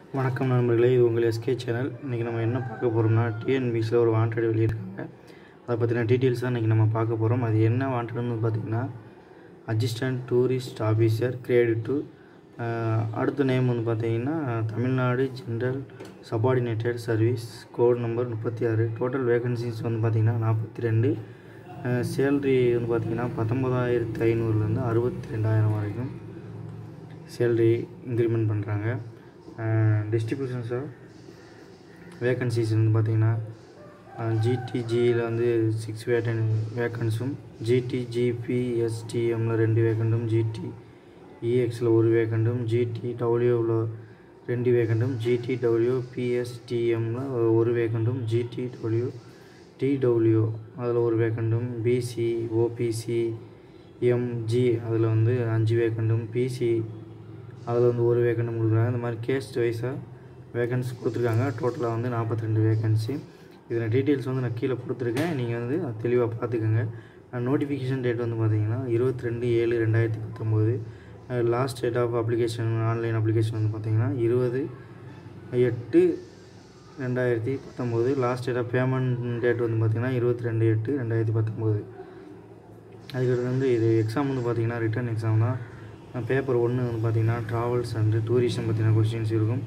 வணக்கம் நண்பர்களே இது உங்கள் எஸ்கே சேனல் இன்றைக்கி நம்ம என்ன பார்க்க போகிறோம்னா டிஎன்பிசியில் ஒரு வாண்டட் வெளியிருக்காங்க அதை பற்றின டீட்டெயில்ஸ் தான் இன்றைக்கி நம்ம பார்க்க போகிறோம் அது என்ன வாண்டட்னு பார்த்தீங்கன்னா assistant tourist officer grade two அடுத்த நேம் வந்து பார்த்தீங்கன்னா Tamil Nadu general subordinated service code number முப்பத்தி ஆறு டோட்டல் வேகன்சிஸ் வந்து பார்த்திங்கன்னா நாற்பத்தி ரெண்டு சேல்ரி வந்து பார்த்திங்கன்னா பத்தொம்பதாயிரத்து ஐநூறுலேருந்து அறுபத்தி ரெண்டாயிரம் வரைக்கும் சேல்ரி இன்க்ரிமெண்ட் பண்ணுறாங்க டிஸ்ட்ரிபியூஷன்ஸ் ஆஃப் வேக்கன்சிஸ் வந்து பார்த்திங்கன்னா ஜிடிஜியில் வந்து சிக்ஸ் வேக்கன் வேக்கன்ஸும் ஜிடி ஜிபி எஸ்டிஎம்மில் ரெண்டு வேக்கண்டும் ஜிடி இஎக்ஸில் ஒரு வேக்கண்டும் ஜிடி டபிள்யூவில் ரெண்டு வேக்கண்டும் ஜிடி டபிள்யூ பிஎஸ்டிஎம்மில் ஒரு வேக்கண்டும் ஜிடி டபிள்யூ டிடபிள்யூ அதில் ஒரு வேக்கண்டும் பிசி ஓபிசி எம்ஜி அதில் வந்து அஞ்சு வேக்கண்டும் பிசி அதில் வந்து ஒரு வேக்கண்டும் கொடுக்குறாங்க இந்த மாதிரி கேஸ்ட் வைஸாக வேகன்சி கொடுத்துருக்காங்க டோட்டலாக வந்து நாற்பத்தி ரெண்டு வேகன்சி இதில் டீட்டெயில்ஸ் வந்து நான் கீழே கொடுத்துருக்கேன் நீங்கள் வந்து தெளிவாக பார்த்துக்கோங்க நோட்டிஃபிகேஷன் டேட் வந்து பார்த்தீங்கன்னா இருபத்தி ரெண்டு ஏழு ரெண்டாயிரத்தி பத்தொம்போது last date of application online application வந்து பார்த்தீங்கன்னா இருபது எட்டு ரெண்டாயிரத்தி பத்தொம்போது last date of payment date வந்து பார்த்திங்கன்னா இருபத்தி ரெண்டு எட்டு ரெண்டாயிரத்தி பத்தொம்போது அதுக்கடுத்து வந்து இது எக்ஸாம் வந்து பார்த்திங்கன்னா ரிட்டன் எக்ஸாம் தான் பேப்பர் ஒன்று வந்து பார்த்திங்கன்னா ட்ராவல்ஸ் அண்டு டூரிசம் பற்றின கொஸ்டின்ஸ் இருக்கும்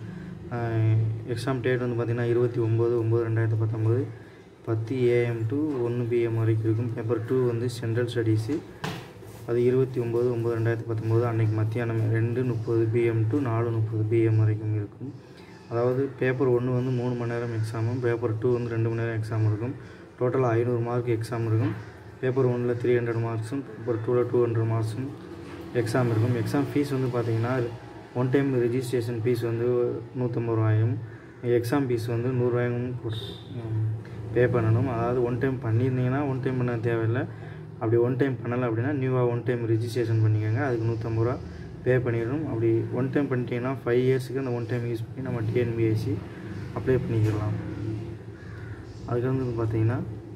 எக்ஸாம் டேட் வந்து பார்த்திங்கன்னா இருபத்தி ஒம்பது ஒம்பது ரெண்டாயிரத்தி பத்தொம்போது பத்து ஏஎம் டு ஒன்று பிஎம் வரைக்கும் இருக்கும் பேப்பர் டூ வந்து சென்ட்ரல் ஸ்டடீஸு அது இருபத்தி ஒம்பது ஒம்பது ரெண்டாயிரத்தி பத்தொம்போது அன்றைக்கி மத்தியானம் ரெண்டு முப்பது பிஎம் டு நாலு முப்பது பிஎம் வரைக்கும் இருக்கும் அதாவது பேப்பர் ஒன்று வந்து மூணு மணி நேரம் எக்ஸாமும் பேப்பர் டூ வந்து ரெண்டு மணி நேரம் எக்ஸாம் இருக்கும் டோட்டலாக ஐநூறு மார்க் எக்ஸாம் இருக்கும் பேப்பர் ஒன்றில் த்ரீ ஹண்ட்ரட் மார்க்ஸும் பேப்பர் டூவில் டூ ஹண்ட்ரட் மார்க்ஸும் எக்ஸாம் இருக்கும் எக்ஸாம் ஃபீஸ் வந்து பார்த்திங்கன்னா ஒன் டைம் ரிஜிஸ்ட்ரேஷன் ஃபீஸ் வந்து நூற்றம்பது ரூபாயும் எக்ஸாம் ஃபீஸ் வந்து நூறுரூவாயும் பே பண்ணணும் அதாவது ஒன் டைம் பண்ணியிருந்தீங்கன்னா ஒன் டைம் பண்ண தேவையில்லை அப்படி ஒன் டைம் பண்ணலை அப்படின்னா நியூவாக ஒன் டைம் ரிஜிஸ்ட்ரேஷன் பண்ணிக்கோங்க அதுக்கு நூற்றம்பது ரூபா பே பண்ணிடணும் அப்படி ஒன் டைம் பண்ணிட்டீங்கன்னா ஃபைவ் இயர்ஸுக்கு அந்த ஒன் டைம் யூஸ் பண்ணி நம்ம டிஎன்பிஎஸ்சி அப்ளை பண்ணிக்கலாம் அதுக்கு வந்து பார்த்தீங்கன்னா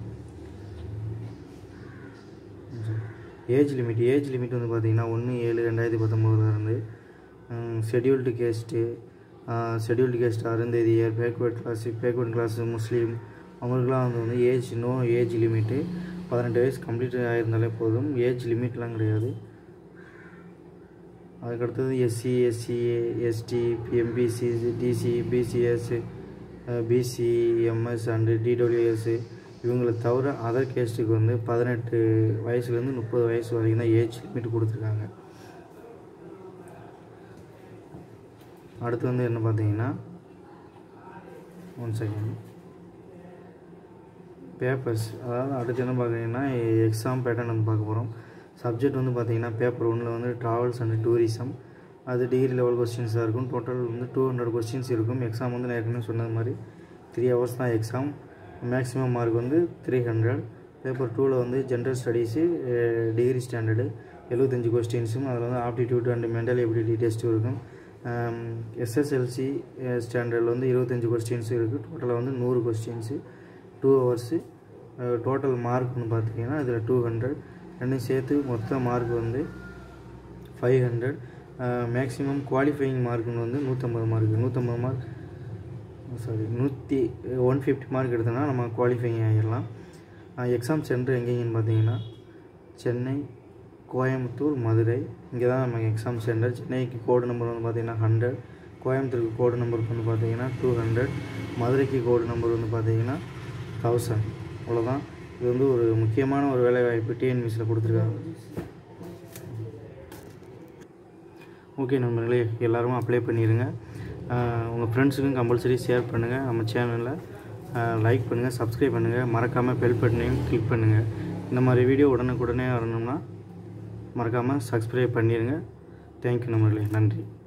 ஏஜ் லிமிட் ஏஜ் லிமிட் வந்து பார்த்திங்கன்னா ஒன்று ஏழு ரெண்டாயிரத்தி பத்தொம்போதுலேருந்து ஷெடியூல்டு கேஸ்ட்டு ஷெடியூல்டு கேஸ்ட் அருந்ததியர் பேக்வேர்ட் கிளாஸு பேக்வேர்ட் கிளாஸு முஸ்லீம் அவங்களுக்குலாம் வந்து வந்து ஏஜ் நோ ஏஜ் லிமிட்டு பதினெட்டு வயசு கம்ப்ளீட் ஆகிருந்தாலே போதும் ஏஜ் லிமிட்லாம் கிடையாது அதுக்கடுத்தது SC SC ST MBC DC BCs BCMs and DWS இவங்களை தவிர அதர் கேஸ்ட்டுக்கு வந்து பதினெட்டு வயசுலேருந்து முப்பது வயசு வரைக்கும் தான் ஏஜ் லிமிட் கொடுத்துருக்காங்க அடுத்து வந்து என்ன பார்த்தீங்கன்னா ஒன் செகண்ட் பேப்பர்ஸ் அதாவது அடுத்து என்ன பார்க்குறீங்கன்னா எக்ஸாம் பேட்டர்ன் வந்து பார்க்க போகிறோம் சப்ஜெக்ட் வந்து பார்த்தீங்கன்னா பேப்பர் ஒன்றில் வந்து ட்ராவல்ஸ் அண்ட் டூரிசம் அது டிகிரி லெவல் கொஸ்டின்ஸாக இருக்கும் டோட்டல் வந்து டூ ஹண்ட்ரட் கொஸ்டின்ஸ் இருக்கும் எக்ஸாம் வந்து நான் ஏற்கனவே சொன்னது மாதிரி த்ரீ ஹவர்ஸ் தான் எக்ஸாம் மேக்ஸிமம் மார்க் வந்து த்ரீ ஹண்ட்ரட் பேப்பர் டூவில் வந்து ஜென்ரல் ஸ்டடீஸு டிகிரி ஸ்டாண்டர்டு எழுபத்தஞ்சு கொஸ்டின்ஸும் அதில் வந்து ஆப்டிடியூட் அண்ட் மென்டல் எபிலிட்டி டெஸ்ட்டும் இருக்கும் எஸ்எஸ்எல்சி ஸ்டாண்டர்டில் வந்து இருபத்தஞ்சி கொஸ்டின்ஸு இருக்குது டோட்டலாக வந்து நூறு கொஸ்டின்ஸு டூ ஹவர்ஸு டோட்டல் மார்க்னு பார்த்தீங்கன்னா இதில் டூ ஹண்ட்ரட் ரெண்டும் சேர்த்து மொத்த மார்க் வந்து ஃபைவ் ஹண்ட்ரட் மேக்ஸிமம் குவாலிஃபையிங் மார்க்குன்னு வந்து நூற்றம்பது மார்க் நூற்றம்பது மார்க் சாரி நூற்றி ஒன் ஃபிஃப்டி மார்க் எடுத்தோன்னா நம்ம குவாலிஃபைங் ஆகிடலாம் எக்ஸாம் சென்டர் எங்கேங்கன்னு பார்த்தீங்கன்னா சென்னை கோயம்புத்தூர் மதுரை இங்கே தான் நம்ம எக்ஸாம் சென்டர் சென்னைக்கு கோடு நம்பர் வந்து பார்த்திங்கன்னா ஹண்ட்ரட் கோயம்புத்தூருக்கு கோடு நம்பர் வந்து பார்த்திங்கன்னா டூ ஹண்ட்ரட் மதுரைக்கு கோடு நம்பர் வந்து பார்த்திங்கன்னா தௌசண்ட் அவ்வளோதான் இது வந்து ஒரு முக்கியமான ஒரு வேலைவாய்ப்பு டிஎன்பிசியில் கொடுத்துருக்காங்க ஓகே நண்பர்களே எல்லோரும் அப்ளை பண்ணிடுங்க உங்கள் ஃப்ரெண்ட்ஸுக்கும் கம்பல்சரி ஷேர் பண்ணுங்கள் நம்ம சேனலில் லைக் பண்ணுங்கள் சப்ஸ்கிரைப் பண்ணுங்கள் மறக்காமல் பெல் பட்டனையும் கிளிக் பண்ணுங்கள் இந்த மாதிரி வீடியோ உடனுக்குடனே வரணும்னா மறக்காமல் சப்ஸ்கிரைப் பண்ணிடுங்க தேங்க்யூ நண்பர்களே நன்றி